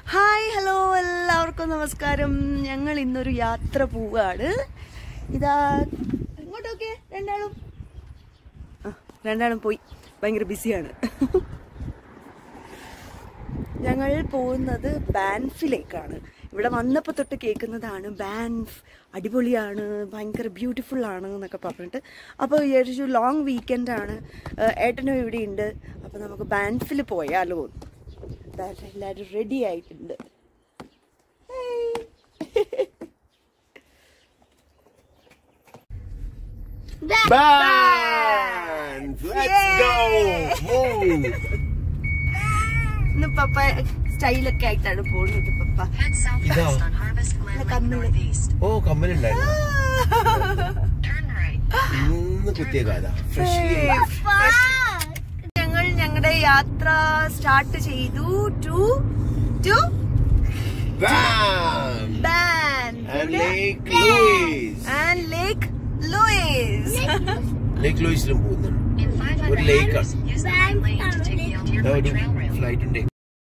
Hi hello എല്ലാവർക്കും നമസ്കാരം ഞങ്ങൾ ഇന്നൊരു യാത്ര പോവാണ് ഇതാ ഇങ്ങോട്ടൊക്കെ രണ്ടാളും ആ, രണ്ടാളും പോയി ഭയങ്കര ബിസിയാണ് ഞങ്ങൾ പോകുന്നത് ബാൻഫിലേക്കാണ് ഇവിടെ വന്നപ്പോൾ തൊട്ട് കേൾക്കുന്നതാണ് ബാൻഫ് അടിപൊളിയാണ് ഭയങ്കര ബ്യൂട്ടിഫുൾ ആണ് എന്നൊക്കെ പറഞ്ഞിട്ട് അപ്പോൾ വിചാരിച്ചു ലോങ് വീക്കെൻഡാണ് ഏട്ടനും ഇവിടെ ഉണ്ട് അപ്പോൾ നമുക്ക് ബാൻഫിൽ പോയാലോ ദാ എല്ലാവരും റെഡി ആയിട്ടുണ്ട് Band! Let's go! Move! ഇന്ന് പപ്പ സ്റ്റൈലൊക്കെ ആയിട്ടാണ് പോകുന്നത് പപ്പ Head southwest on Harvest Glen Lake കണ്ണില്. Northeast. ഓ കമ്മലുണ്ടായിരുന്നു Turn right. ഇന്ന് കുത്തിയ കാല ഞങ്ങൾ ഞങ്ങളുടെ യാത്ര സ്റ്റാർട്ട് ചെയ്തു to to Bam! Banff And Lake Louise. And Lake Louise Lake Louise ലും പോകുന്നുണ്ട് In 500 ഒരു lake meters, use the right lane to take the Aldearwood Trail Rail. Flight ഉണ്ട്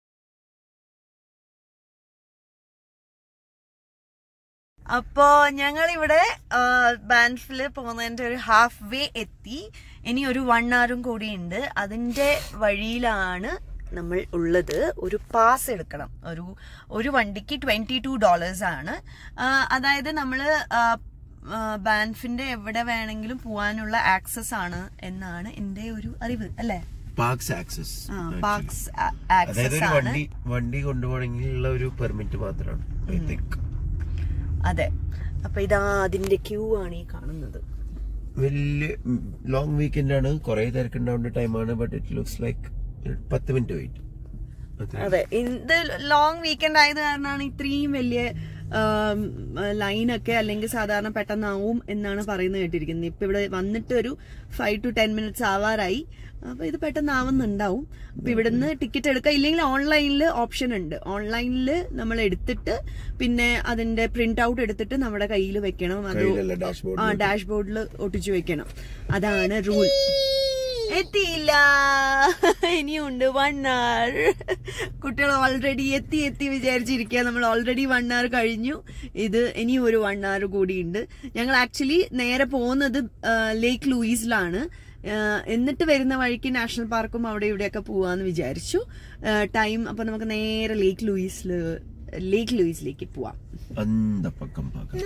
അപ്പോ ഞങ്ങൾ ഇവിടെ ബാൻഫിൽ പോകുന്നതിന്റെ ഒരു ഹാഫ് വേ എത്തി ഇനി ഒരു വൺ അവറും കൂടി ഉണ്ട് അതിന്റെ വഴിയിലാണ് നമ്മൾ ഉള്ളത് ഒരു പാസ് എടുക്കണം ഒരു ഒരു വണ്ടിക്ക് ട്വന്റി ടു ഡോളേഴ്സ് ആണ് ആ, അതായത് നമ്മൾ ബാൻഫിന്റെ എവിടെ വേണമെങ്കിലും പോകാനുള്ള ആക്സസ് ആണ് എന്നാണ് എന്റെ ഒരു അറിവ് അല്ലേ പാർക്സ് ആക്സസ് പാർക്സ് അതായത് ആക്സസ് ഒരു ആണ് വണ്ടി വണ്ടി കൊണ്ടുപോകണമെങ്കിലുള്ള ഒരു പെർമിറ്റ് മാത്രമാണ് ഐ തിങ്ക് അതെ അപ്പൊ ഇതാ അതിന്റെ ക്യൂ ആണ് ഈ കാണുന്നത് വലിയ ലോങ് വീക്കെൻഡ് ആണ് കുറെ തിരക്കുണ്ടാവേണ്ട ടൈമാണ് ബട്ട് ഇറ്റ് ലുക്സ് ലൈക്ക് പത്ത് മിനിറ്റ് വെയിറ്റ് അതെ ഇത് ലോങ് വീക്കെൻഡ് ആയത് കാരണമാണ് ഇത്രയും വലിയ ലൈനൊക്കെ അല്ലെങ്കിൽ സാധാരണ പെട്ടെന്നാവും എന്നാണ് പറയുന്നത് കേട്ടിരിക്കുന്നത് ഇപ്പൊ ഇവിടെ വന്നിട്ട് ഒരു ഫൈവ് ടു ടെൻ മിനിറ്റ്സ് ആവാറായി അപ്പൊ ഇത് പെട്ടെന്നാവുന്നുണ്ടാവും അപ്പൊ ഇവിടുന്ന് ടിക്കറ്റ് എടുക്കുക ഇല്ലെങ്കിൽ ഓൺലൈനിൽ ഓപ്ഷൻ ഉണ്ട് ഓൺലൈനിൽ നമ്മൾ എടുത്തിട്ട് പിന്നെ അതിന്റെ പ്രിന്റ് ഔട്ട് എടുത്തിട്ട് നമ്മുടെ കയ്യിൽ വെക്കണം അത് കയ്യിലല്ല, dashboard ആ ല് ഡാഷ്ബോർഡിൽ ഒട്ടിച്ചു വെക്കണം അതാണ് റൂൾ എത്തിയില്ല ഇനിയുണ്ട് വൺ അവർ കുട്ടികൾ ഓൾറെഡി എത്തി എത്തി വിചാരിച്ചിരിക്കുക നമ്മൾ ഓൾറെഡി വൺ അവർ കഴിഞ്ഞു ഇത് ഇനിയും ഒരു വൺ അവർ കൂടിയുണ്ട് ഞങ്ങൾ ആക്ച്വലി നേരെ പോകുന്നത് ലേക്ക് ലൂയിസിലാണ് ആ, എന്നിട്ട് വരുന്ന വഴിക്ക് നാഷണൽ പാർക്കും അവിടെ ഇവിടെയൊക്കെ പോവാന്ന് വിചാരിച്ചു ടൈം അപ്പൊ നമുക്ക് നേരെ ലേക്ക് ലൂയിസില് ലേക്ക് ലൂയിസിലേക്ക് പോവാം അന്ത പക്കം പാകം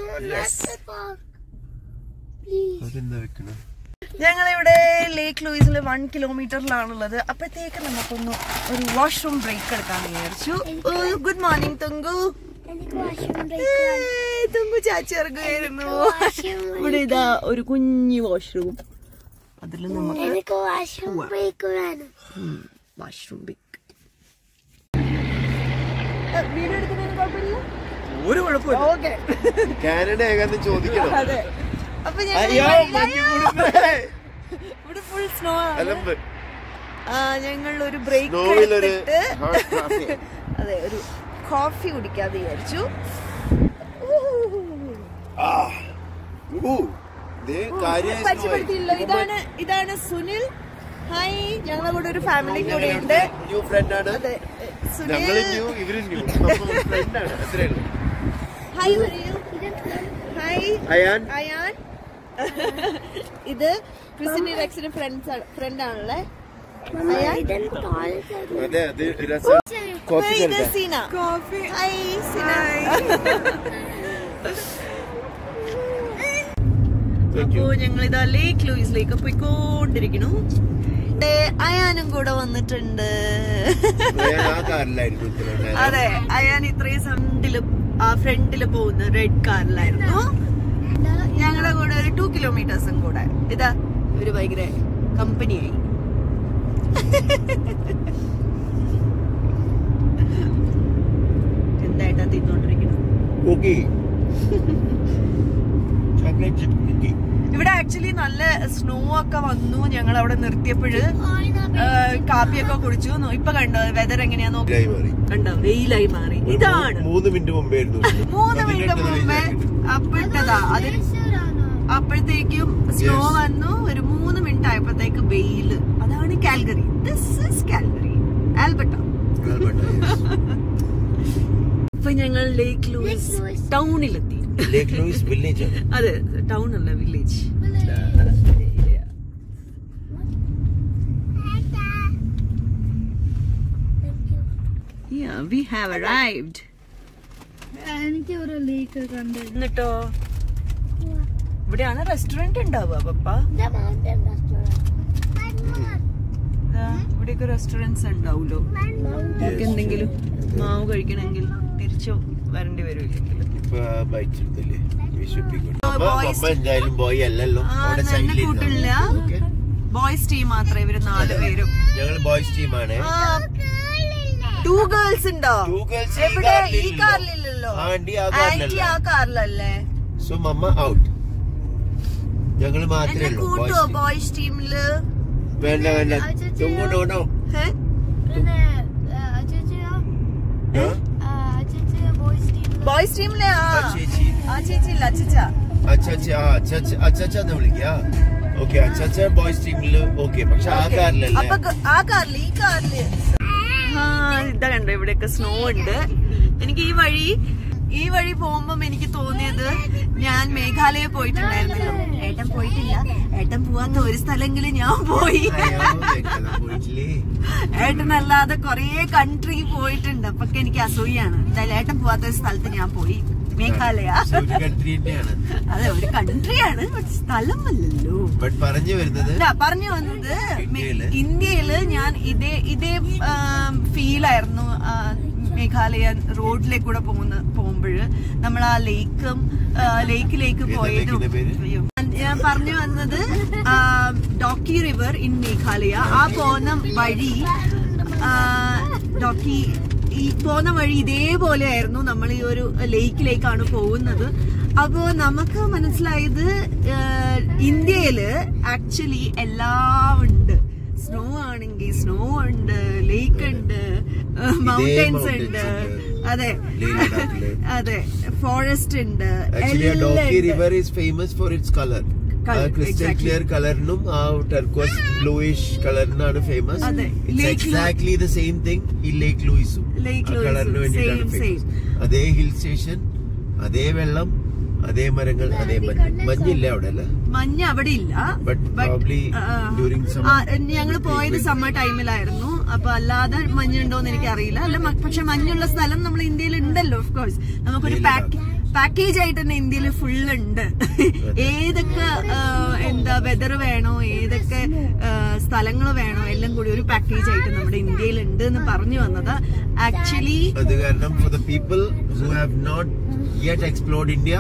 അതെന്താ വെക്കണം ഞങ്ങളിവിടെ ലേക്ക് ലൂയിസിൽ വൺ കിലോമീറ്ററിലാണുള്ളത് അപ്പോഴത്തേക്ക് നമുക്കൊന്ന് ഒരു വാഷ്റൂം ബ്രേക്ക് എടുക്കാൻ വിചാരിച്ചു ഗുഡ് മോർണിംഗ് തുങ്കു ഏയ്, തുങ്കു ചാച്ചി ഇറങ്ങുകയായിരുന്നു ഇവിടെ ഇതാ ഒരു കുഞ്ഞു വാഷ്റൂം അതിൽ നമുക്ക് എനിക്ക് വാഷ്റൂം ബ്രേക്ക് വേണം വാഷ്റൂം ബ്രേക്ക് വീഡിയോ എടുക്കുന്നതിന് കുഴപ്പമില്ല ഒരു കുഴപ്പമില്ല ഓക്കെ കാനഡ ഏകാന്ന് ചോദിക്കണം അതെ അപ്പൊ ഞങ്ങൾ അയ്യോ മഞ്ഞ് കൂടുന്നേ. ഇവിടെ ഫുൾ സ്നോ ആണ് അലമ്പ് ആ, ഞങ്ങൾ ഒരു ബ്രേക്ക് സ്നോയിലൊരു എടുത്തിട്ട് hot coffee. അതെ ഒരു കോഫി കുടിക്കാതെ വിചാരിച്ചു ആ. ഊ. ദേ കാര്യമായി പരിചയപ്പെടുത്തിയില്ലോ ഇതാണ് ഇതാണ് സുനിൽ ഹായ് ഞങ്ങളുടെ കൂടെ ഒരു ഫാമിലി കൂടെ ഉണ്ട് ന്യൂ ഫ്രണ്ട് ആണ് അതെ ഞങ്ങള് സുനിൽ ന്യൂ ഇവര് ന്യൂ ഫ്രണ്ട് ആണ് അത്രേ ഉള്ളൂ ഹായ് പറയൂ ഹായ് അയാൻ അയാൻ ഇത് ക്രിസ്റ്റിന്റെ റെക്സിന്റെ ഫ്രണ്ട്സ് ഫ്രണ്ട് ആണല്ലേ അയാൻ ഇതെന്ത് കോളേജ് അതെ അത് രസം കോഫി ഇത് കഴിക്കാം സീന കോഫി ഹായ് സീന അപ്പോ ഞങ്ങൾ ഇതാ ലേക്ക് ലൂയിസിലേക്ക് പോയിക്കൊണ്ടിരിക്കണു ദേ, അയാനും കൂടെ വന്നിട്ടുണ്ട് ഞാൻ ആ കാറിലായിരുന്നു ഇത്രയും നേരം. അതെ അയാൻ ഇത്രയും ഫ്രണ്ടില് ആ ഫ്രണ്ടില് പോകുന്ന റെഡ് കാറിലായിരുന്നു ഞങ്ങളുടെ കൂടെ ഒരു ടു കിലോമീറ്റേഴ്സും കൂടെ ഇതാ ഒരു ഭയങ്കര കമ്പനിയായി എന്തായിട്ടാ തിന്നോണ്ടിരിക്കണം കുക്കി ചോക്ലേറ്റ് ചിപ്പ് കുക്കി ഇവിടെ ആക്ച്വലി നല്ല സ്നോ ഒക്കെ വന്നു ഞങ്ങൾ അവിടെ നിർത്തിയപ്പോഴ് കാപ്പിയൊക്കെ കുടിച്ചു നോ- ഇപ്പൊ കണ്ടോ വെതർ എങ്ങനെയാ നോക്കി ഇതായി മാറി കണ്ടോ വെയിലായി മാറി ഒരു ഇതാണ് മൂ- മൂന്ന് മിനിറ്റ് മുമ്പേ ആയിരുന്നു മൂന്ന് മിനിറ്റ് മുമ്പേ അപ്പിട്ടതാ അതിന് അപ്പോഴത്തേക്കും സ്നോ Yes. വന്നു ഒരു മൂന്ന് മിനിറ്റ് ആയപ്പോഴത്തേക്ക് വെയില് അതാണ് Calgary this is Calgary Alberta Alberta, yes. ഞങ്ങൾ ലേക്ക് ലൂയിസ് ലൂയിസ്. ടൗണിലെത്തി ലേക്ക് ലൂയിസ് വില്ലേജ് ആണ് അതെ ടൗൺ അല്ല വില്ലേജ് വി ഹാവ് അറൈവ്ഡ് എനിക്ക് ഒരു ലേക്ക് കണ്ട് എന്നിട്ടോ ഇവിടെയാണ് റെസ്റ്റോറന്റ് ഉണ്ടാവുക പപ്പ മൗണ്ടൻ ദാ, ഇവിടെയൊക്കെ റെസ്റ്റോറൻറ്റ്സ് ഉണ്ടാവുമല്ലോ നമുക്ക് എന്തെങ്കിലും മാവ് കഴിക്കണമെങ്കിൽ തിരിച്ചു വരേണ്ടി വരും ഇല്ലെങ്കിൽ ഇപ്പൊ ബൈക്ക് എടുത്തില്ലേ വിശപ്പിക്കും Oh, boys. അമ്മ എന്തായാലും ബോയ് അല്ലല്ലോ ആ, അവിടെ എന്നെ സൈഡിൽ കൂട്ടില്ല ബോയ്സ് ടീം മാത്രമേ ഇവര് നാല് പേരും ഞങ്ങൾ ബോയ്സ് ടീമാണ് ടു ഗേൾസ് ഉണ്ടോ Two girls ഈ എവിടെ ഈ കാറിലില്ലല്ലോ. കാറിലില്ലല്ലോ ആന്റി ആ ആന്റി കാറിലല്ല ആ കാറിലല്ലേ സോ മമ്മ ഔട്ട് ഞങ്ങൾ മാത്രമേ എന്നെ ഉള്ളൂ കൂട്ടോ boys team. ബോയ്സ് ടീമില് വേണ്ട വേണ്ട തുമ്പോ നോണോ പിന്നെ അച്ഛച്ചയോ അച്ഛച്ച ബോയ്സ് ടീം ബോയ്സ് ടീമിലെ ആ ആ ചേച്ചി ആ ചേച്ചി ഇല്ല അച്ഛച്ച അച്ഛച്ച ആ അച്ഛച്ച അച്ഛച്ച എന്ന് വിളിക്കാ ഓക്കെ അച്ഛച്ച ബോയ്സ് ടീമില് ഓക്കെ പക്ഷെ ആ കാറിലല്ലേ അപ്പൊ ഗ- ആ കാറില് ഈ കാറില് ആ ഇതാ കണ്ടോ ഇവിടെയൊക്കെ സ്നോ ഉണ്ട് എനിക്ക് ഈ വഴി ഈ വഴി പോകുമ്പം എനിക്ക് തോന്നിയത് ഞാൻ മേഘാലയ പോയിട്ടുണ്ടായിരുന്നല്ലോ ഏട്ടൻ പോയിട്ടില്ല ഏട്ടൻ പോവാത്ത ഒരു സ്ഥലമെങ്കിലും ഞാൻ പോയി അയ്യോ, വെക്കല പോയിട്ടില്ലേ ഏട്ടനല്ലാതെ കൊറേ കൺട്രി പോയിട്ടുണ്ട് അപ്പൊ എനിക്ക് അസൂയാണ് എന്തായാലും ഏട്ടൻ പോവാത്ത ഒരു സ്ഥലത്ത് ഞാൻ പോയി മേഘാലയ So, ഒരു കൺട്രി തന്നെയാണ് അതെ ഒരു കൺട്രിയാണ് പക്ഷെ സ്ഥലമല്ലല്ലോ ബട്ട് പറഞ്ഞു വരുന്നത് ഇല്ല, പറഞ്ഞു വന്നത് മെ- ഇന്ത്യയില്? ഇന്ത്യയില് ഞാൻ ഇതേ ഇതേ ഫീലായിരുന്നു മേഘാലയ റോഡിലേക്ക് കൂടെ പോകുന്ന പോകുമ്പോഴ് നമ്മൾ ആ ലേക്കും ലേക്കിലേക്ക് ഏതാ പോയതും ലേക്കിന്റെ പേര്? അയ്യോ. ഞാൻ പറഞ്ഞു വന്നത് ആ, ഡോക്കി റിവർ ഇൻ മേഘാലയ ആ പോകുന്ന വഴി ആ, ഡോക്കി ഈ പോകുന്ന വഴി ഇതേപോലെ ആയിരുന്നു നമ്മൾ ഈ ഒരു ലേക്കിലേക്കാണ് പോകുന്നത് അപ്പോ നമുക്ക് മനസ്സിലായത് ആ, ഇന്ത്യയില് ആക്ച്വലി എല്ലാം ഉണ്ട് സ്നോ ആണെങ്കിൽ സ്നോ ഉണ്ട് ലേക്ക് ഉണ്ട് മൗണ്ടൻസ് mountains ഉണ്ട് ഉണ്ട്. അതെ ലേ ലഡാക്കില്. അതെ ഫോറസ്റ്റ് ഉണ്ട് ആക്ച്വലി ആ എല്ലാം ഡോക്കി ഉണ്ട്. River is famous for its colour Colour, crystal exactly. Clear കളറിനും ആ ടെർക്കോസ് ബ്ലൂയിഷ് കളറിനാണ് ഫേമസ് അതെ. It's Lake Lu- exactly the same thing ഈ ലേക്ക് ലൂയിസും Lake ആ Louise കളറിന് ഉം വേണ്ടിയിട്ടാണ് same, ഫേമസ് same. അതേ ഹിൽ സ്റ്റേഷൻ അതേ വെള്ളം അതേ മരങ്ങൾ അതേ മഞ്ഞ് മഞ്ഞില്ല അവിടെ അല്ലേ മഞ്ഞ് അവിടെ ഇല്ല But probably during summer. ഞങ്ങൾ പോയത് സമ്മർ ടൈമിലായിരുന്നു അപ്പൊ അല്ലാതെ മഞ്ഞുണ്ടോന്ന് എനിക്ക് അറിയില്ല അല്ല മ- പക്ഷെ മഞ്ഞുള്ള സ്ഥലം നമ്മൾ ഇന്ത്യയിൽ ഉണ്ടല്ലോ ഓഫ് കോഴ്സ് നമുക്കൊരു ലേ പാക്ക് പാക്കേജ് ആയിട്ട് തന്നെ ഇന്ത്യയിൽ ഫുൾ ഉണ്ട് ഏതൊക്കെ ആ, എന്താ വെതർ വേണോ ഏതൊക്കെ സ്ഥലങ്ങൾ വേണോ എല്ലാം കൂടി ഒരു പാക്കേജ് ആയിട്ട് നമ്മുടെ ഇന്ത്യയിൽ ഉണ്ട് എന്ന് പറഞ്ഞു വന്നത് ആക്ച്വലി അത് കാരണം for the people who have not yet explored India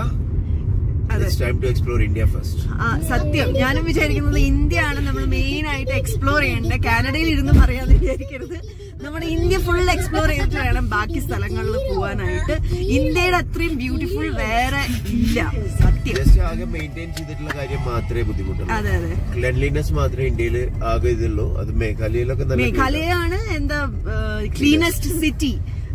it's time to explore India first ആ സത്യം ഞാനും വിചാരിക്കുന്നത് ഇന്ത്യ ആണ് നമ്മൾ മെയിൻ ആയിട്ട് എക്സ്പ്ലോർ ചെയ്യേണ്ടത് കാനഡയിൽ ഇരുന്ന് പറയാതെ വിചാരിക്കരുത് നമ്മൾ ഇന്ത്യ ഫുൾ എക്സ്പ്ലോർ ചെയ്തിട്ട് വേണം ബാക്കി സ്ഥലങ്ങളിൽ പോവാനായിട്ട് ഇന്ത്യയുടെ അത്രയും ബ്യൂട്ടിഫുൾ വേറെ ഇല്ല സത്യം ജസ്റ്റ് ആകെ മെയിൻറ്റെയിൻ ചെയ്തിട്ടുള്ള കാര്യം മാത്രമേ ബുദ്ധിമുട്ടുള്ളൂ അതെ അതെ ക്ലെൻലിനെസ് മാത്രമേ ഇന്ത്യയിൽ ആകെ ഇതുള്ളൂ അത് മേഘാലയയിലൊക്കെ നല്ല മേഘാലയയാണ് എന്താ cleanest city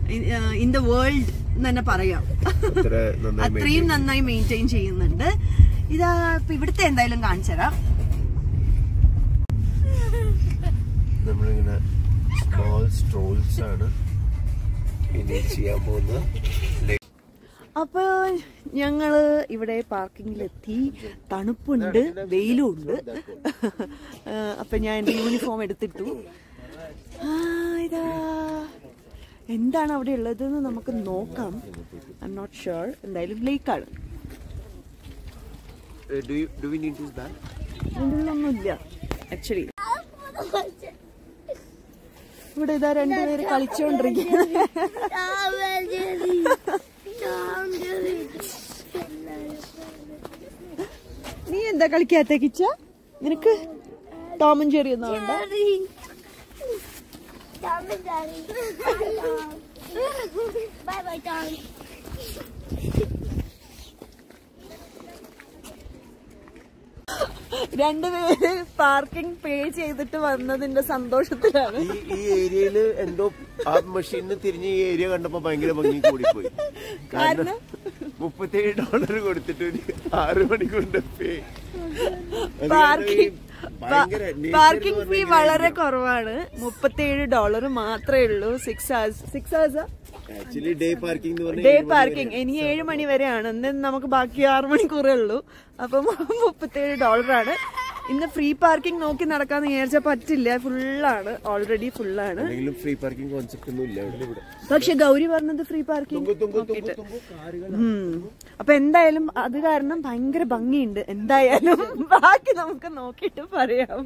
in the world തന്നെ പറയാം അത്ര നന്നായി അത്രയും നന്നായി മെയിൻറ്റെയിൻ ചെയ്യുന്നുണ്ട് ഇതാ ഇപ്പൊ ഇവിടുത്തെ എന്തായാലും കാണിച്ചു തരാം നമ്മളിങ്ങനെ സ്മോൾ സ്ട്രോൾസ് ആണ് ഇനി ചെയ്യാൻ പോകുന്ന അപ്പൊ ഞങ്ങള് ഇവിടെ പാർക്കിങ്ങിലെത്തി തണുപ്പുണ്ട് വെയിലും ഉണ്ട് അപ്പൊ ഞാൻ എന്റെ യൂണിഫോം എടുത്തിട്ടു ആ, ഇതാ എന്താണ് അവിടെ ഉള്ളതെന്ന് നമുക്ക് നോക്കാം ഐ എം നോട്ട് ഷുവർ എന്തായാലും ലേക്കാണ് do we need this bag അതിൻ്റെ ഉള്ളൊന്നുമില്ല ആക്ച്വലി ഇവിടെ ഇതാ രണ്ടുപേര് കളിച്ചോണ്ടിരിക്കുന്നത് നീ എന്താ കളിക്കാത്ത കിച്ച നിനക്ക് ടോമൻ ചെറി ഒന്നും വേണ്ട Bye bye, Tom. രണ്ടുപേര് പാർക്കിംഗ് പേ ചെയ്തിട്ട് വന്നതിന്റെ സന്തോഷത്തിലാണ് ഈ ഈ ഏരിയയില് എന്തോ ആ മെഷീനിന് തിരിഞ്ഞ് ഈ ഏരിയ കണ്ടപ്പോ ഭയങ്കര ഭംഗി കൂടിപ്പോയി കാരണം മുപ്പത്തേഴ് ഡോളർ കൊടുത്തിട്ട് ഒരു ആറ് മണിക്കൂറിന്റെ പേ പാർക്കിംഗ് ഭയങ്കര nature പാർക്കിംഗ് എന്ന് ഫീ പറഞ്ഞാൽ വളരെ കുറവാണ് മുപ്പത്തേഴ് ഡോളർ മാത്രമേ ഉള്ളൂ six hours six hours actually day parking എന്ന് ഡേ പറഞ്ഞാൽ പാർക്കിംഗ് ഇനി ഏഴ് മണി വരെയാണ് ഇന്ന് നമുക്ക് ബാക്കി ആറ് മണിക്കൂറേ ഉള്ളൂ അപ്പം മുപ്പത്തേഴ് ഡോളറാണ് ഇന്ന് ഫ്രീ പാർക്കിംഗ് നോക്കി നടക്കാന്ന് വിചാരിച്ചാൽ പറ്റില്ല ഫുള്ളാണ് ഓൾറെഡി ഫുള്ളാണ് എന്തെങ്കിലും ഫ്രീ പാർക്കിംഗ് കോൺസെപ്റ്റ് ഒന്നും ഇല്ല ഇവിടെ ഇവിടെ പക്ഷെ ഗൗരി പറഞ്ഞത് ഫ്രീ പാർക്കിംഗ് തുങ്കു തുങ്കു തുങ്കു തുങ്കു കാറുകൾ അപ്പൊ എന്തായാലും അത് കാരണം ഭയങ്കര ഭംഗിയുണ്ട് എന്തായാലും ബാക്കി നമുക്ക് നോക്കിയിട്ട് പറയാം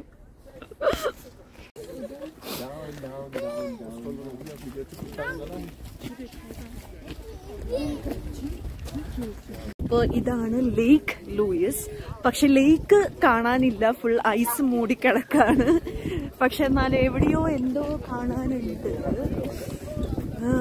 അപ്പോ ഇതാണ് ലേക്ക് ലൂയിസ് പക്ഷെ ലേക്ക് കാണാനില്ല ഫുൾ ഐസ് മൂടിക്കിടക്കാണ് പക്ഷെ എന്നാൽ എവിടെയോ എന്തോ കാണാനുണ്ട് ആ.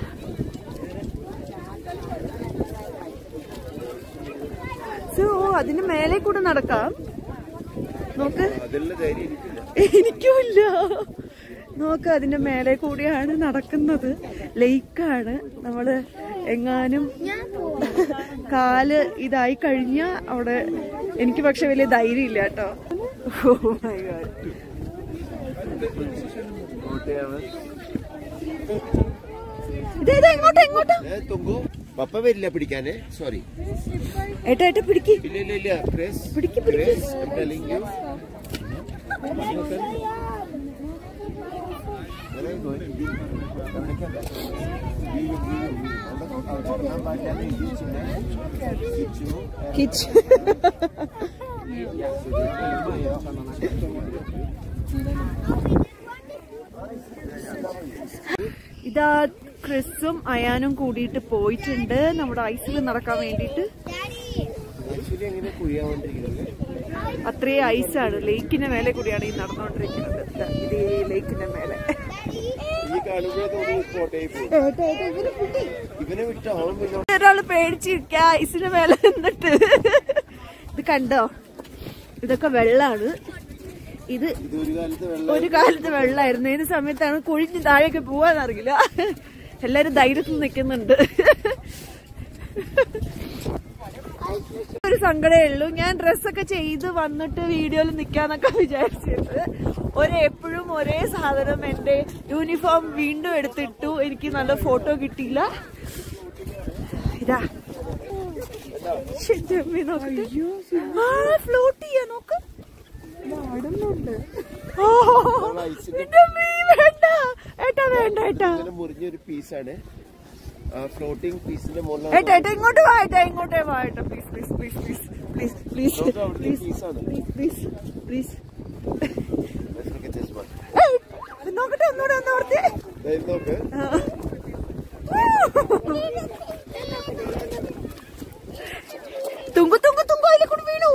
സോ അതിന് മേലെ കൂടെ നടക്കാം നോക്ക് അതിലുള്ള ധൈര്യം എനിക്കില്ല എനിക്കുമില്ല നോക്ക് അതിന്റെ മേലെ കൂടിയാണ് നടക്കുന്നത് ലേക്കാണ് നമ്മള് എങ്ങാനും കാല് ഇതായി കഴിഞ്ഞ അവിടെ എനിക്ക് പക്ഷെ വലിയ ധൈര്യം ഇല്ല കേട്ടോ ഓ മൈ ഗോഡ് കോട്ടയാണ് ഇതേതാ എങ്ങോട്ടാ എങ്ങോട്ടാ ഏ തുങ്കു പപ്പ വരില്ല പിടിക്കാനേ സോറി ഏട്ടാ ഏട്ടാ പിടിക്ക് ഇല്ല ഇല്ല ഇല്ല ക്രേസ് പിടിക്ക്, പിടിക്ക്. Craze I'm telling you. കിച്ച് ഇതാ ക്രിസും അയാനും കൂടിയിട്ട് പോയിട്ടുണ്ട് നമ്മുടെ ഐസിൽ നടക്കാൻ വേണ്ടിയിട്ട് ആക്ച്വലി എങ്ങനെ കുഴിയാവാണ്ടിരിക്കുന്നത് അത്രയും ഐസാണ് ലേക്കിന്റെ മേലെ കൂടിയാണ് ഈ നടന്നുകൊണ്ടിരിക്കുന്നത് ദാ ഇതേ ലേക്കിന്റെ മേലെ ഈ കാണുമ്പോഴേ തോന്നി കോട്ടയിൽ പോകും ഇവനെ വിട്ട് അവൻ പിന്നെ ഒരാള് പേടിച്ചിരിക്ക ഐസിന്റെ മേലെ നിന്നിട്ട് ഇത് കണ്ടോ ഇതൊക്കെ വെള്ളാണ് ഇത് ഇത് ഒരു കാലത്ത് വെള്ളം ഒരു കാലത്ത് വെള്ളമായിരുന്നു ഏത് സമയത്താണ് കുഴിഞ്ഞ് താഴേക്ക് പോവാന്നറിയില്ല എല്ലാരും ധൈര്യത്തിൽ നിൽക്കുന്നുണ്ട് ഒരു സങ്കടമേ ഉള്ളൂ ഞാൻ ഡ്രസ്സൊക്കെ ചെയ്ത് വന്നിട്ട് വീഡിയോയിൽ നിൽക്കാന്നൊക്കെ വിചാരിച്ചിട്ട് ഒരേ എപ്പോഴും ഒരേ സാധനം എന്റെ യൂണിഫോം വീണ്ടും എടുത്തിട്ടു എനിക്ക് നല്ല ഫോട്ടോ കിട്ടിയില്ല ഇതാ ശ്ശെ, അമ്മേ, നോക്കട്ടെ. ആ ഫ്ലോട്ട് ചെയ്യാ നോക്ക് ഓ, എന്റെ അമ്മേ, വേണ്ട ഏട്ടാ വേണ്ട ഏട്ടാ ഇങ്ങനെ മുറിഞ്ഞൊരു പീസാണ് ആ ഫ്ലോട്ടിംഗ് പീസിന്റെ മുകളിൽ ഏട്ടാ ഏട്ടാ ഇങ്ങോട്ട് വാ ഏട്ടാ ഇങ്ങോട്ടേ വാ ഏട്ടാ please please please please please please നോക്ക് അവിടുത്തെ പ്ലീസ് പീസാണ് please please Let's look at this one. നോക്കട്ടെ ഒന്നുകൂടെ ഒന്ന് ഓർത്തേ ദേ ഇത് നോക്ക് തുങ്കു തുങ്കു തുങ്കു അതിലെ കൂടി വീണു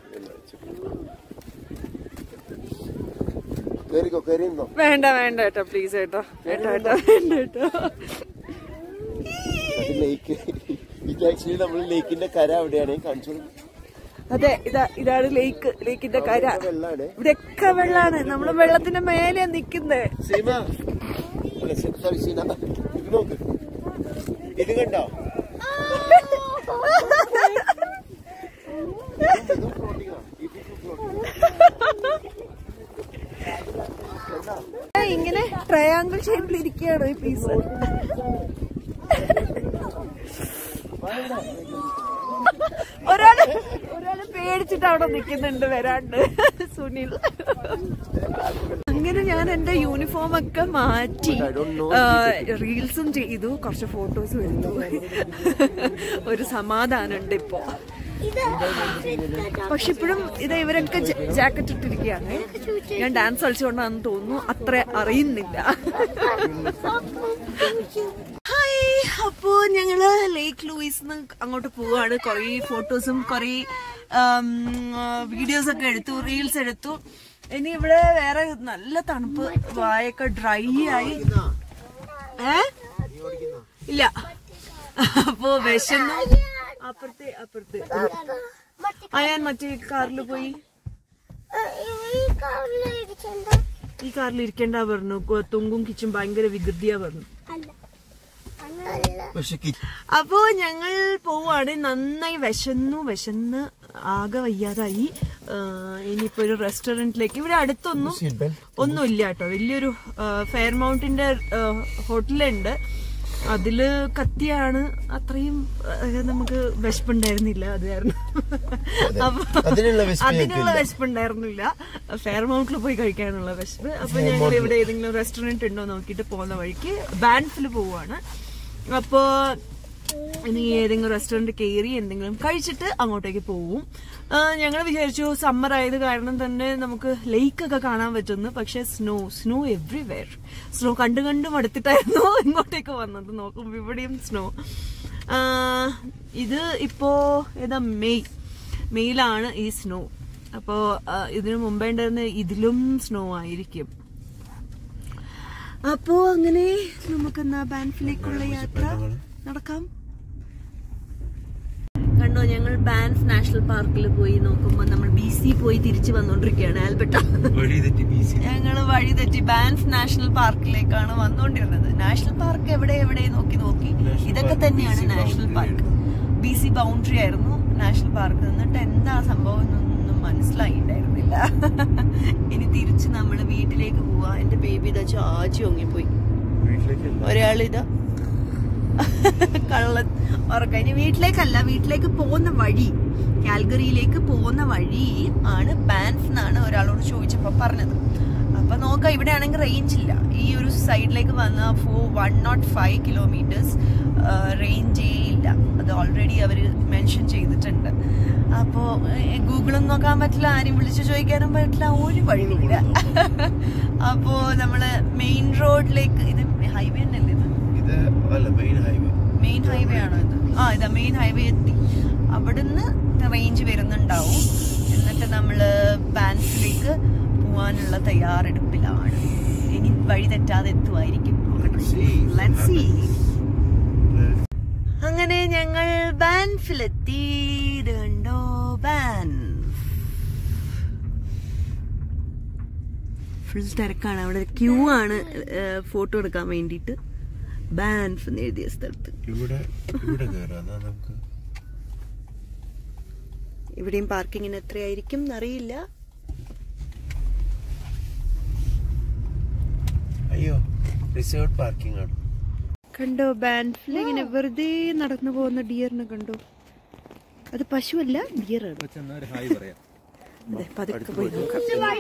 കേറിക്കോ കേറിയിരുന്നോ വേണ്ട വേണ്ട ഏട്ടാ പ്ലീസ് ഏട്ടാ ഏട്ടാ ഏട്ടാ വേണ്ട ഏട്ടാ അത് ലേക്ക് ഇത് ആക്ച്വലി നമ്മൾ ലേക്കിന്റെ കര അവിടെയാണ് കാണിച്ചു അതെ ഇതാ ഇതാണ് ലേക്ക് ലേക്കിന്റെ കര വെള്ളാണ് ഇവിടെയൊക്കെ വെള്ളാണ് നമ്മള് വെള്ളത്തിന്റെ മേലെ നിക്കുന്നേ സീമ അല്ല സോറി സീന ഇത് നോക്ക് ഇത് കണ്ടോ ഇതും floating ആ. ഇതിപ്പോ floating ആ. ഇങ്ങനെ ട്രയാങ്കിൾ ഷേപ്പിൽ ഇരിക്കുകയാണ് ഈ പീസ് ഒരാള് ഒരാള് പേടിച്ചിട്ട് അവിടെ നിൽക്കുന്നുണ്ട് വരാണ്ട് സുനിൽ അങ്ങനെ ഞാൻ എന്റെ യൂണിഫോം ഒക്കെ മാറ്റി റീൽസും ചെയ്തു കുറച്ച് ഫോട്ടോസും എടുത്തു ഒരു സമാധാനമുണ്ട് ഇപ്പോ പക്ഷെ ഇപ്പോഴും ഇത് ഇവരൊക്കെ ജാക്കറ്റ് ഇട്ടിരിക്കുകയാണ് ഞാൻ ഡാൻസ് കളിച്ചുകൊണ്ടാണെന്ന് തോന്നുന്നു അത്ര അറിയുന്നില്ല ഹായ് അപ്പോ ഞങ്ങള് ലേക്ക് ലൂയിസ് അങ്ങോട്ട് പോവാണ് കൊറേ ഫോട്ടോസും കൊറേ വീഡിയോസ് ഒക്കെ എടുത്തു റീൽസ് എടുത്തു ഇനി ഇവിടെ വേറെ നല്ല തണുപ്പ് വായൊക്കെ ഡ്രൈ ആയി ഏ ഇല്ല അപ്പോ വിശന്നു അപ്പുറത്തെ അപ്പുറത്തെ അയാൻ മറ്റേ കാറിൽ പോയി ഈ കാറിൽ ഇരിക്കണ്ട പറഞ്ഞു കൊ- തുങ്കും കിച്ചും ഭയങ്കര വികൃതിയാ പറഞ്ഞു പക്ഷെ കി- അപ്പോ ഞങ്ങൾ പോവാണ് നന്നായി വിശന്നു വിശന്ന് ആകെ വയ്യാതായി ആ, ഇനിയിപ്പോ ഒരു റെസ്റ്റോറന്റിലേക്ക് ഇവിടെ അടുത്തൊന്നും ഒന്നുമില്ല കേട്ടോ വലിയൊരു ഫെയർ മൗണ്ടിന്റെ ഹോട്ടലുണ്ട് അതില് കത്തിയാണ് അത്രയും ഏഹ്, നമുക്ക് വിശപ്പുണ്ടായിരുന്നില്ല അത് കാരണം അപ്പൊ അതിനുള്ള വിശപ്പ് അതിനുള്ള ഞങ്ങൾക്കില്ല. വിശപ്പുണ്ടായിരുന്നില്ല ഫെയർമൗണ്ടിൽ പോയി കഴിക്കാനുള്ള വിശപ്പ് അപ്പൊ ഞങ്ങൾ ഇവിടെ ഏതെങ്കിലും റെസ്റ്റോറന്റ് ഉണ്ടോ നോക്കിയിട്ട് പോകുന്ന വഴിക്ക് ബാൻഫിൽ പോവാണ് അപ്പോ ഇനി ഏതെങ്കിലും റെസ്റ്റോറന്റ് കയറി എന്തെങ്കിലും കഴിച്ചിട്ട് അങ്ങോട്ടേക്ക് പോവും ഞങ്ങൾ വിചാരിച്ചു സമ്മർ ആയത് കാരണം തന്നെ നമുക്ക് ലേക്ക് ഒക്കെ കാണാൻ പറ്റുന്നു പക്ഷെ സ്നോ സ്നോ എവ്രിവെയർ സ്നോ കണ്ടു കണ്ടു മടുത്തിട്ടായിരുന്നു ഇങ്ങോട്ടേക്ക് വന്നത് നോക്കുമ്പോ ഇവിടെയും സ്നോ ഇത് ഇപ്പോ ഏതാ മെയ് മെയ്യിലാണ് ഈ സ്നോ അപ്പോ ആ, ഇതിനു മുമ്പേ ഉണ്ടായിരുന്ന ഇതിലും സ്നോ ആയിരിക്കും അപ്പോ അങ്ങനെ നമുക്കെന്നാ ബാൻഫിലേക്കുള്ള യാത്ര നടക്കാം കണ്ടോ ഞങ്ങൾ ബാൻഫ് നാഷണൽ പാർക്കിൽ പോയി നോക്കുമ്പോ നമ്മൾ ബി സി പോയി തിരിച്ചു വന്നോണ്ടിരിക്കുകയാണ് ആൽബർട്ട വഴി തെറ്റി ബി സി ഞങ്ങൾ വഴി തെറ്റി ബാൻഫ് നാഷണൽ പാർക്കിലേക്കാണ് വന്നുകൊണ്ടിരുന്നത് നാഷണൽ പാർക്ക് എവിടെ എവിടെ നോക്കി നോക്കി നാഷണൽ ഇതൊക്കെ പാർക്ക് തന്നെയാണ് BC national boundary park B C boundary ആയിരുന്നു നാഷണൽ പാർക്ക് എന്നിട്ട് എന്താ സംഭവം എന്നൊന്നും മനസ്സിലായിണ്ടായിരുന്നില്ല ഇനി തിരിച്ച് നമ്മൾ വീട്ടിലേക്ക് പോവാ എന്റെ ബേബി ഇതാ ചാച്ചി ഒങ്ങിപ്പോയി വീട്ടിലേക്കല്ല ഒരാളിതാ കള്ള ഉറക്കം ഇനി വീട്ടിലേക്കല്ല വീട്ടിലേക്ക് പോകുന്ന വഴി കാൽഗറിയിലേക്ക് പോകുന്ന വഴി ആണ് ബാൻഫ് എന്നാണ് ഒരാളോട് ചോദിച്ചപ്പോ പറഞ്ഞത് അപ്പൊ നോക്കാം ഇവിടെ ആണെങ്കിൽ റേഞ്ച് ഇല്ല ഈ ഒരു സൈഡിലേക്ക് വന്ന four one not five kilometres റേഞ്ചേ ഇല്ല അത് ഓൾറെഡി അവർ മെൻഷൻ ചെയ്തിട്ടുണ്ട് അപ്പോൾ ഗൂഗിളും നോക്കാൻ പറ്റില്ല ആരും വിളിച്ചു ചോദിക്കാനും പറ്റില്ല ഒരു വഴിയില്ല അപ്പോൾ നമ്മൾ മെയിൻ റോഡിലേക്ക് ഇത് ഹൈവേ തന്നെയല്ലേ ഇത് ഇത് അല്ല മെയിൻ ഹൈവേ മെയിൻ ഹൈവേ ആണോ ഇത് ആ ഇതാ മെയിൻ ഹൈവേ എത്തി അവിടുന്ന് റേഞ്ച് വരുന്നുണ്ടാവും എന്നിട്ട് നമ്മള് ബാൻസിലേക്ക് പോവാനുള്ള തയ്യാറെടുപ്പിലാണ് ഇനി വഴി തെറ്റാതെ എത്തുമായിരിക്കും see. Let's see. അങ്ങനെ ഞങ്ങൾ ബാൻഫിലെത്തി ഇത് കണ്ടോ ബാൻഫ് ഫുൾ തിരക്കാണ് അവിടെ ക്യൂ ആണ് ഫോട്ടോ എടുക്കാൻ വേണ്ടിയിട്ട് ബാൻഫ് എന്ന് എഴുതിയ സ്ഥലത്ത് ഇവിടെ ഇവിടെ കയറാം എന്നാ നമുക്ക് ഇവിടെയും പാർക്കിങ്ങിന് എത്രയായിരിക്കും എന്നറിയില്ല അയ്യോ റിസർവ് പാർക്കിംഗ് ആണ് കണ്ടോ ബാൻഫിൽ ഇങ്ങനെ വെറുതെ നടന്നു പോകുന്ന ഡിയറിനെ കണ്ടോ അത് പശുവല്ല ഡിയറാണ് അതെ പതുക്കെ പോയി നോക്കാം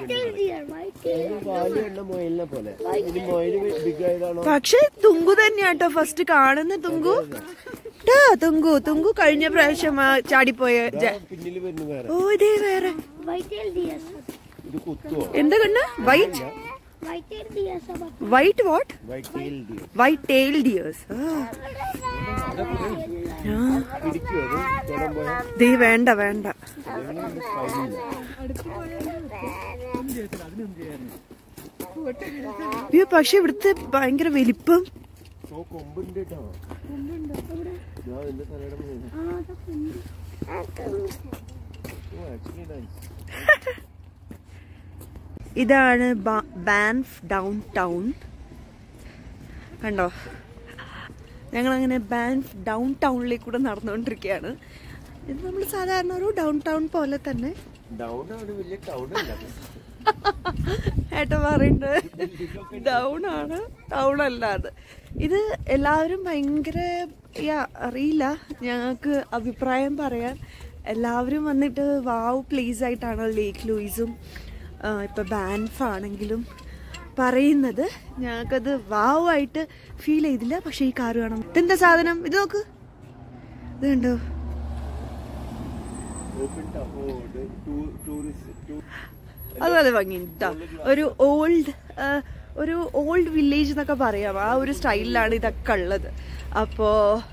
പാല് എണ്ണ മൊയിലിനെ പോലെ ഇനി മൊയില് ബിഗ് ആയതാണോ പക്ഷെ തുങ്കു തന്നെയാട്ടോ ഫസ്റ്റ് കാണുന്ന തുങ്കു ടാ തുങ്കു തുങ്കു കഴിഞ്ഞ പ്രാവശ്യം ആ ചാടിപ്പോയ ജ- പിന്നിൽ വരുന്നു വേറെ ഓ ഇതേ വേറെ White dias. ഇത് കുത്തുവോ എന്താ കണ്ണ white White dias. White what white tail deer white tail deers പിടിക്കുവോ അത് തൊടാൻ പോയാ ദേ വേണ്ട വേണ്ട അയ്യോ പക്ഷെ ഇവിടുത്തെ ഭയങ്കര വലിപ്പം സോ കൊമ്പുണ്ട് കേട്ടോ ഞാൻ എന്റെ തലയുടെ മുകളിൽ ഓ ആക്ച്വലി നൈസ് ഇതാണ് ബ- ബാൻഫ് ഡൗൺ ടൗൺ കണ്ടോ ഞങ്ങളങ്ങനെ ബാൻഫ് ഡൗൺ ടൗണിലേക്ക് കൂടെ നടന്നുകൊണ്ടിരിക്കുകയാണ് ഇത് നമ്മൾ സാധാരണ ഒരു ഡൗൺ ടൗൺ പോലെ തന്നെ ഡൗൺ ആണ് വലിയ ടൗൺ അല്ല ഏട്ടൻ പറയുന്നത് ഡൗൺ ആണ് ടൗൺ അല്ല അത് ഇത് എല്ലാവരും ഭയങ്കര യാ അറിയില്ല ഞങ്ങൾക്ക് അഭിപ്രായം പറയാൻ എല്ലാവരും വന്നിട്ട് വാവ് പ്ലേസ് ആയിട്ടാണ് ലേക്ക് ലൂയിസും ആ, ഇപ്പൊ ബാൻഫ് ആണെങ്കിലും പറയുന്നത് ഞങ്ങൾക്കത് വാവ് ആയിട്ട് ഫീൽ ചെയ്തില്ല പക്ഷെ ഈ കാറ് കാണാം ഇതെന്താ സാധനം ഇത് നോക്ക് ഇത് കണ്ടോ ഓപ്പൺ ടൗൺ ടൂറിസ്റ്റ് അത് നല്ല ഭംഗിയുണ്ട് ട്ടോ. ഒരു ഓൾഡ് ഒരു ഓൾഡ് വില്ലേജ് എന്നൊക്കെ പറയാം ആ ഒരു സ്റ്റൈലിലാണ് ഇതൊക്കെ ഉള്ളത് അപ്പോ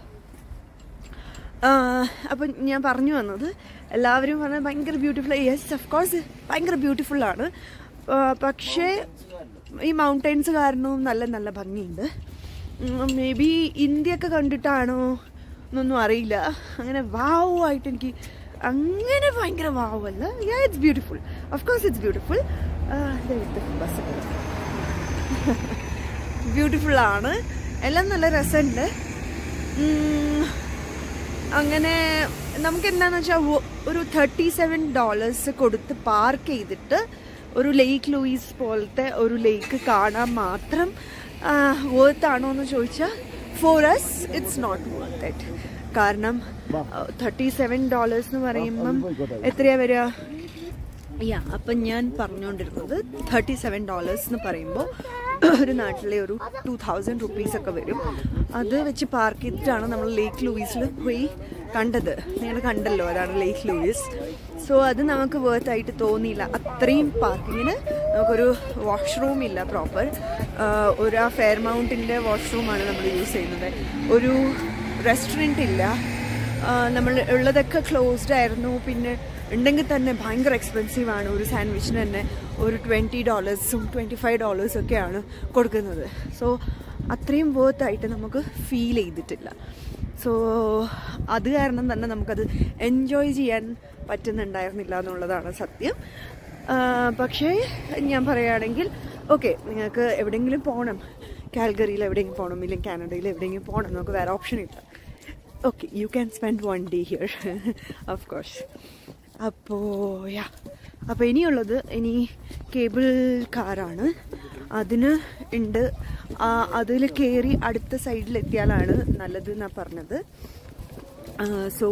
ആ, അപ്പൊ ഞാൻ പറഞ്ഞു വന്നത് എല്ലാവരും പറഞ്ഞാൽ ഭയങ്കര ബ്യൂട്ടിഫുൾ യെസ് ഓഫ് കോഴ്സ് ഭയങ്കര ബ്യൂട്ടിഫുൾ ആണ് ആ, പക്ഷേ ഈ മൗണ്ടൈൻസ് കാരണവും നല്ല നല്ല ഭംഗിയുണ്ട് മേ ബി ഇന്ത്യയൊക്കെ കണ്ടിട്ടാണോ എന്നൊന്നും അറിയില്ല അങ്ങനെ വാവ് ആയിട്ട് എനിക്ക് അങ്ങനെ ഭയങ്കര വാവ് അല്ല yeah it's beautiful of course it's beautiful ബസ് ബ്യൂട്ടിഫുൾ ആണ് എല്ലാം നല്ല രസമുണ്ട് ഉം, അങ്ങനെ നമുക്ക് എന്താന്ന് വെച്ചാൽ ഒരു തേർട്ടി സെവൻ ഡോളേഴ്സ് കൊടുത്ത് പാർക്ക് ചെയ്തിട്ട് ഒരു ലേക്ക് ലൂയിസ് പോലത്തെ ഒരു ലേക്ക് കാണാൻ മാത്രം വേർത്ത് ആണോ എന്ന് ചോദിച്ചാൽ for us it's not worth it കാരണം തേർട്ടി സെവൻ ഡോളേഴ്സ് എന്ന് പറയുമ്പം എത്രയാ വരിക യാ അപ്പം ഞാൻ പറഞ്ഞുകൊണ്ടിരുന്നത് തേർട്ടി സെവൻ ഡോളേഴ്സ് എന്ന് പറയുമ്പോൾ ഒരു നാട്ടിലെ ഒരു ടു തൗസൻഡ് റുപ്പീസ് ഒക്കെ വരും അത് വെച്ച് പാർക്ക് ചെയ്തിട്ടാണ് നമ്മൾ ലേക്ക് ലൂയിസിൽ പോയി കണ്ടത് നിങ്ങൾ കണ്ടല്ലോ അതാണ് ലേക്ക് ലൂയിസ് സോ അത് നമുക്ക് വേർത്ത് ആയിട്ട് തോന്നിയില്ല അത്രയും പാർക്കിങ്ങിന് നമുക്കൊരു വാഷ്റൂം ഇല്ല പ്രോപ്പർ ഒരു ആ ഫെയർ മൗണ്ടിൻ്റെ വാഷ്റൂമാണ് നമ്മൾ യൂസ് ചെയ്യുന്നത് ഒരു റെസ്റ്റോറൻറ്റ് ഇല്ല ആ, നമ്മൾ ഉള്ളതൊക്കെ ക്ലോസ്ഡ് ആയിരുന്നു പിന്നെ ഉണ്ടെങ്കിൽ തന്നെ ഭയങ്കര എക്സ്പെൻസീവ് ആണ് ഒരു സാൻഡ്വിച്ചിന് തന്നെ ഒരു ട്വൻറ്റി ഡോളേഴ്സും ട്വൻറ്റി ഫൈവ് ഡോളേഴ്സും ഒക്കെയാണ് കൊടുക്കുന്നത് സോ അത്രയും വേർത്ത് ആയിട്ട് നമുക്ക് ഫീൽ ചെയ്തിട്ടില്ല സോ അത് കാരണം തന്നെ നമുക്കത് എൻജോയ് ചെയ്യാൻ പറ്റുന്നുണ്ടായിരുന്നില്ല എന്നുള്ളതാണ് സത്യം ആ, പക്ഷേ ഞാൻ പറയുകയാണെങ്കിൽ ഓക്കെ നിങ്ങൾക്ക് എവിടെയെങ്കിലും പോകണം കാൽഗറിയിൽ എവിടെയെങ്കിലും പോകണം ഇല്ലെങ്കിൽ കാനഡയിൽ എവിടെയെങ്കിലും പോകണം നമുക്ക് വേറെ ഓപ്ഷൻ ഇല്ല okay you can spend one day here of course അപ്പോൾ യാ അപ്പോൾ ഇനിയുള്ളത് ഇനി കേബിൾ കാറാണ് അതിന് ഉണ്ട് അതിൽ കയറി അടുത്ത സൈഡിലെത്തിയാലാണ് നല്ലത് എന്നാണ് പറഞ്ഞത് സോ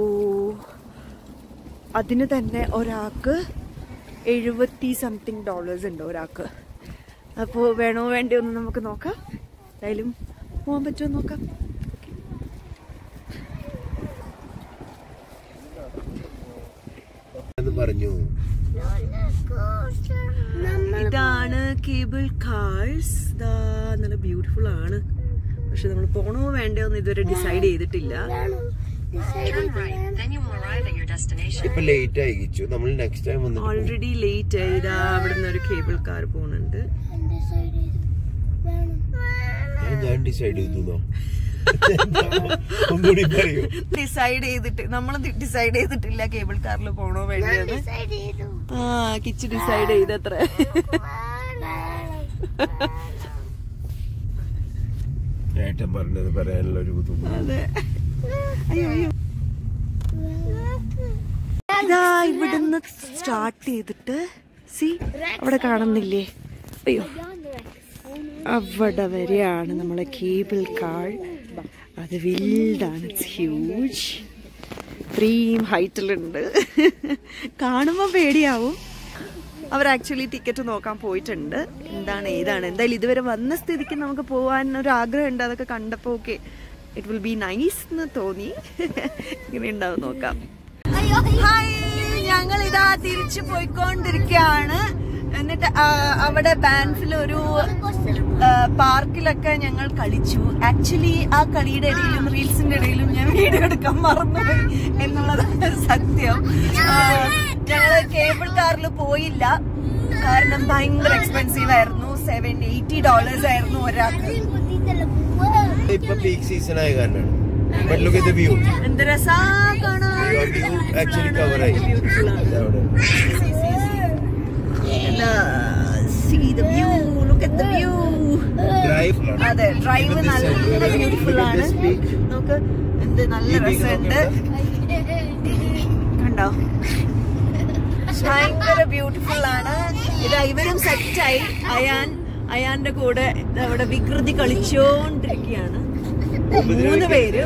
അതിന് തന്നെ ഒരാൾക്ക് എഴുപത്തി സംതിങ് ഡോളേഴ്സ് ഉണ്ട് ഒരാൾക്ക് അപ്പോൾ വേണോ വേണ്ടയോ എന്ന് നമുക്ക് നോക്കാം എന്തായാലും പോകാൻ പറ്റുമോ നോക്കാം എന്ന് പറഞ്ഞു ഇതാണ് കേബിൾ കാഴ്സ് നല്ല ബ്യൂട്ടിഫുൾ ആണ് പക്ഷെ നമ്മൾ പോണോ വേണ്ടയോ എന്ന് ഇതുവരെ ഡിസൈഡ് ചെയ്തിട്ടില്ല Turn right, then you will arrive at your destination. ഇപ്പൊ ലേറ്റ് ആയിച്ചു നമ്മൾ നെക്സ്റ്റ് ടൈം വന്നിട്ട് പോകും. ഓൾറെഡി ലേറ്റ് ആയതാ അവിടെ നിന്ന് ഒരു കേബിൾ കാർ പോകുന്നുണ്ട് ഞാൻ ഞാൻ ഡിസൈഡ് ചെയ്തു ഒന്നുകൂടി പറയൂ ഡിസൈഡ് ചെയ്തിട്ട് നമ്മൾ ഡിസൈഡ് ചെയ്തിട്ടില്ല കേബിൾ കാറിൽ പോണോ വേണ്ടയോ എന്ന് ആ കിച്ച് ഡിസൈഡ് ചെയ്തത്ര ഏട്ടൻ പറഞ്ഞത് പറയാനുള്ള ഒരു ബുദ്ധിമുട്ട് അതെ അയ്യോ അയ്യോ ഇതാ ഇവിടുന്ന് സ്റ്റാർട്ട് ചെയ്തിട്ട് സി അവിടെ കാണുന്നില്ലേ അയ്യോ അവിടെ വരെയാണ് നമ്മളെ കേബിൾ കാർ അത് വലുതാണ് ഇറ്റ്സ് ഹ്യൂജ് ഇത്രയും ഹൈറ്റിലുണ്ട് കാണുമ്പോൾ പേടിയാവും അവർ ആക്ച്വലി ടിക്കറ്റ് നോക്കാൻ പോയിട്ടുണ്ട് എന്താണ് ഏതാണ് എന്തായാലും ഇതുവരെ വന്ന സ്ഥിതിക്ക് നമുക്ക് പോകാൻ ഒരു ആഗ്രഹം ഉണ്ട് അതൊക്കെ കണ്ടപ്പോൾ okay it will be nice എന്ന് തോന്നി ഇങ്ങനെ ഉണ്ടാവും നോക്കാം ഹായ് ഞങ്ങൾ ഇതാ തിരിച്ചു പോയിക്കൊണ്ടിരിക്കുകയാണ് എന്നിട്ട് ആ, അവിടെ ബാൻസിൽ ഒരു ആ, പാർക്കിലൊക്കെ ഞങ്ങൾ കളിച്ചു ആക്ച്വലി ആ കളിയുടെ ഇടയിലും റീൽസിന്റെ ഇടയിലും ഞാൻ വീഡിയോ എടുക്കാൻ മറന്നുപോയി എന്നുള്ളതാണ് സത്യം ആ, ഞങ്ങള് കേബിൾ കാറിൽ പോയില്ല കാരണം ഭയങ്കര എക്സ്പെൻസീവ് ആയിരുന്നു സെവൻ എയ്റ്റി ഡോളേഴ്സ് ആയിരുന്നു ഒരാൾക്ക് ഇപ്പൊ പീക്ക് സീസൺ ആയ കാരണമാണ് but look at the view എന്ത് രസാ കാണാൻ വ്യൂ ആക്ച്വലി കവർ ആയി Beautiful ആണ്. അവിടെ See the view, look at the view. Drive അതെ ഡ്രൈവ് നല്ല ബ്യൂട്ടിഫുൾ ആണ് നമുക്ക് എന്ത് നല്ല രസമുണ്ട് കണ്ടോ ഭയങ്കര ബ്യൂട്ടിഫുൾ ആണ് ഇത് ഇവരും സെറ്റായി അയാൻ അയാന്റെ കൂടെ അവിടെ വികൃതി കളിച്ചോണ്ടിരിക്കുകയാണ് മൂന്ന് പേര്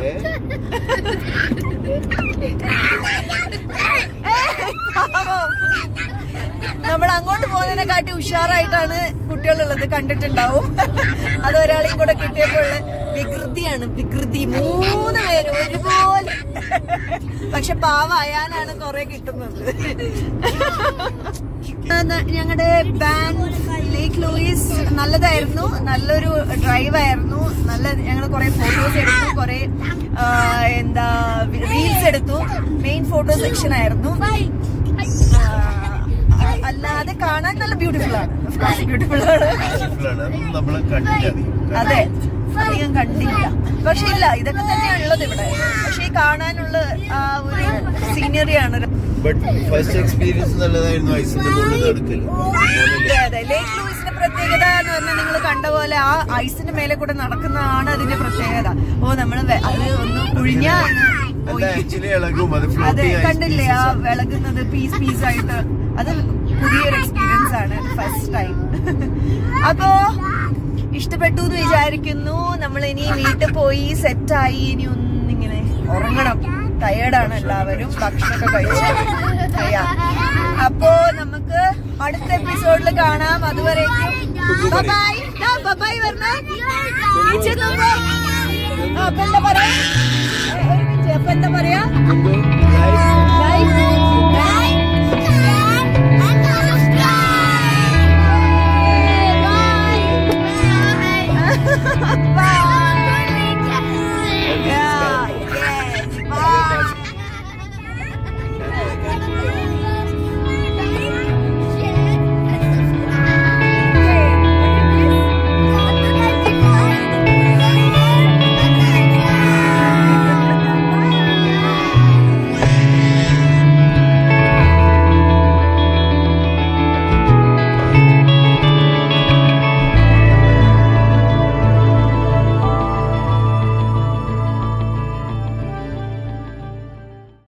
നമ്മൾ അങ്ങോട്ട് പോകുന്നതിനെ കാട്ടി ഉഷാറായിട്ടാണ് കുട്ടികളുള്ളത് കണ്ടിട്ടുണ്ടാവും അത് ഒരാളെയും കൂടെ കിട്ടിയപ്പോൾ വികൃതിയാണ് വികൃതി മൂന്ന് പേര് ഒരുപോലെ പക്ഷെ പാവ അയാനാണ് കുറെ കിട്ടുന്നത് ഞങ്ങളുടെ ബാൻഡ് ലേക്ക് ലൂയിസ് നല്ലതായിരുന്നു നല്ലൊരു ഡ്രൈവ് ആയിരുന്നു നല്ല ഞങ്ങൾ കുറെ ഫോട്ടോസ് എടുത്തു കുറെ ആ, എന്താ റീൽസ് എടുത്തു മെയിൻ ഫോട്ടോ സെക്ഷൻ ആയിരുന്നു ആ, അല്ലാതെ കാണാൻ നല്ല ബ്യൂട്ടിഫുൾ ആണ് ബ്യൂട്ടിഫുൾ ആണ് അതൊന്നും നമ്മളെ കണ്ടില്ല അധികം. അതെ അധികം കണ്ടില്ല പക്ഷെ ഇല്ല ഇതൊക്കെ തന്നെയാണ് ഉള്ളത് ഇവിടെ പക്ഷെ ഈ കാണാനുള്ള ആ ഒരു സീനറിയാണ് ബട്ട് ഫസ്റ്റ് എക്സ്പീരിയൻസ് നല്ലതായിരുന്നു ഐസിന്റെ മുകളിൽ നടക്കല് അതെ അതെ ലേക്ക് ലൂയിസിന്റെ പ്രത്യേകത എന്ന് പറഞ്ഞാൽ നിങ്ങൾ കണ്ട പോലെ ആ ഐസിന്റെ മേലെ കൂടെ നടക്കുന്നതാണ് അതിന്റെ പ്രത്യേകത ഓ നമ്മള് വെ- അത് ഒന്ന് കുഴിഞ്ഞാ അല്ല ആക്ച്വലി ഇളകും അത് അതെ ഫ്ലോട്ടിംഗ് കണ്ടില്ലേ ആ വിളകുന്നത് പീസ് പീസ് ആയിട്ട് അത് പുതിയൊരു എക്സ്പീരിയൻസ് ആണ് ഫസ്റ്റ് ടൈം അപ്പോ ഇഷ്ടപ്പെട്ടു എന്ന് വിചാരിക്കുന്നു നമ്മൾ ഇനി വീട്ടിൽ പോയി സെറ്റായി ഇനി ഒന്നിങ്ങനെ ഉറങ്ങണം ടയേർഡാണ് എല്ലാവരും ഭക്ഷണമൊക്കെ കഴിച്ച് അയ്യാ. അപ്പോ നമുക്ക് അടുത്ത എപ്പിസോഡിൽ കാണാം അതുവരേക്കും ബൈ ബൈ പറഞ്ഞ അപ്പൊ എന്താ പറയാ